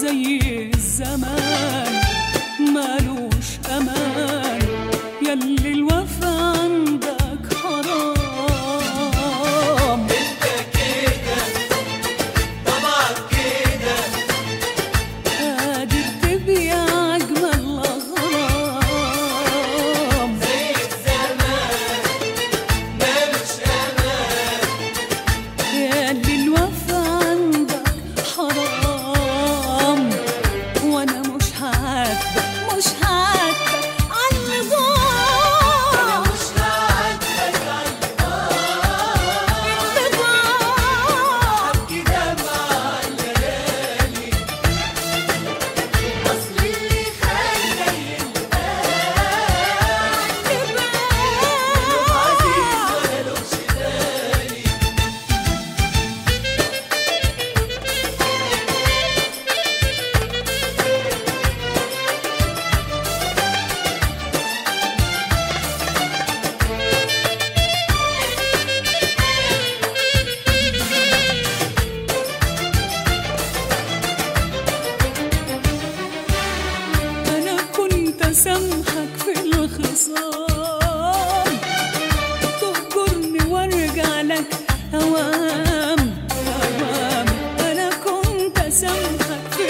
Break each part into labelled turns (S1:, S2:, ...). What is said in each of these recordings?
S1: زي الزمان مالوش امان يلي الوفا عندك حرام قادر تبيع اجمل اغرام ياللي الوفا عندك حرام وانا مش هعاتبك مش هعاتبك عالنظام انا مش هعاتبك عالنظام
S2: اصل اللي خلى
S1: أنا كنت أسامحك في الخصام تهجرني وارجع لك أوام أوام أنا كنت أسامحك في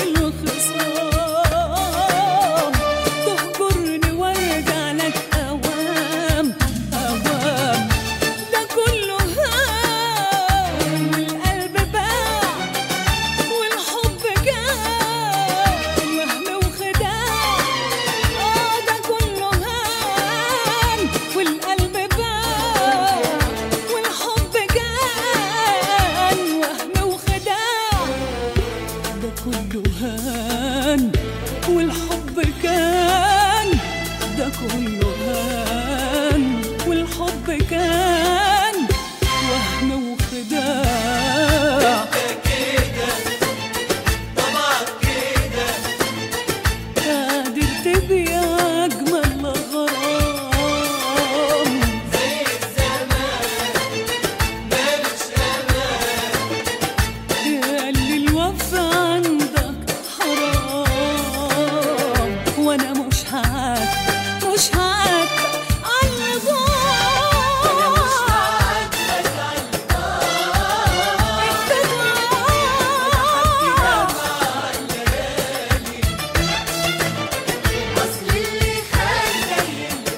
S1: الخصام تهجرني وارجع لك أوام أوام ده كله هام والقلب باع والحب كان وهم وخداع اه ده كله هان والقلب باع والحب كان وهم وخداع ده كله هان والحب كان ده كله هان والحب كان وهم وخداع قادر تبيع أجمل غرام ياللي الوفا عندك حرام وانا مش هعاتبك مش هعاتبك عالنظام انا مش
S2: اصل اللي خلى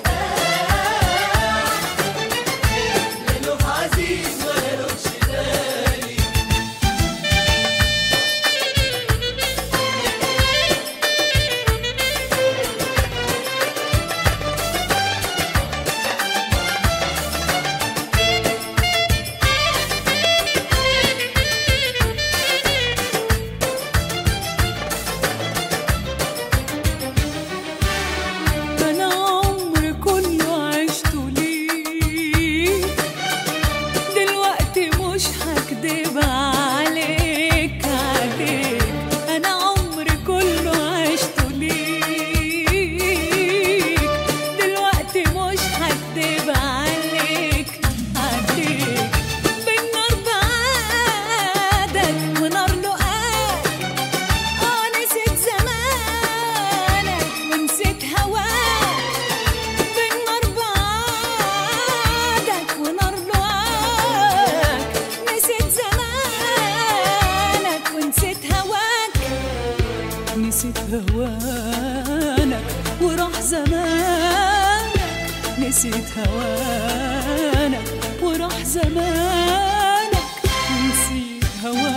S1: أنا عمري كله عشته ليك دلوقتي مش هكدب عليك عليك أنا عمري كله عشته ليك دلوقتي مش هكدب عليك عليك بالنار بعادك ونار لقاك اه نسيت زمانك ونسيت هواك بالنار بعادك ونار لقاك نسيت زمانك ونسيت هواك نسيت هوانك وراح زمانك نسيت هوانك وراح زمانك ونسيت هوانك